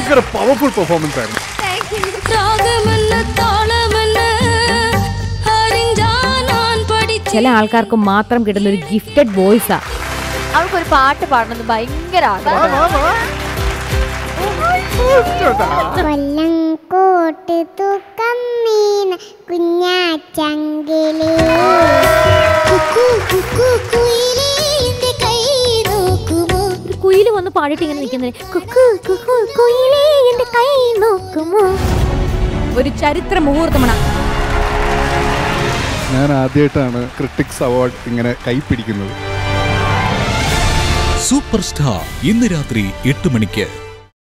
ഭയങ്കര powerful performance ആയിരുന്നു രാഗമെന്ന താളമെന്ന അറിഞ്ഞാ ഞാൻ പഠിച്ച ചില ആൾക്കാർക്ക് മാത്രം കിട്ടുന്ന ഒരു ഗിഫ്റ്റഡ് വോയിസാ അവൾക്കൊരു പാട്ട് പാടണമെന്ന് ഭയങ്കര ആഗ്രഹം കൊല്ലംകോട്ട് തൂക്കം മീന കുഞ്ഞാച്ചങ്കിലേ ഒരു കുയില് വന്ന് പാടിയിട്ട് ഇങ്ങനെ നിൽക്കുന്നത് കുക്കു കുക്കു കുയിലേ എന്റെ കൈ നോക്കുമോ ഒരു ചരിത്ര മുഹൂർത്തമാണ് ഞാൻ ആദ്യമായിട്ടാണ് ക്രിട്ടിക്സ് അവാർഡ് ഇങ്ങനെ കൈപ്പിടിക്കുന്നത് സൂപ്പർ സ്റ്റാർ ഇന്ന് രാത്രി എട്ട് മണിക്ക്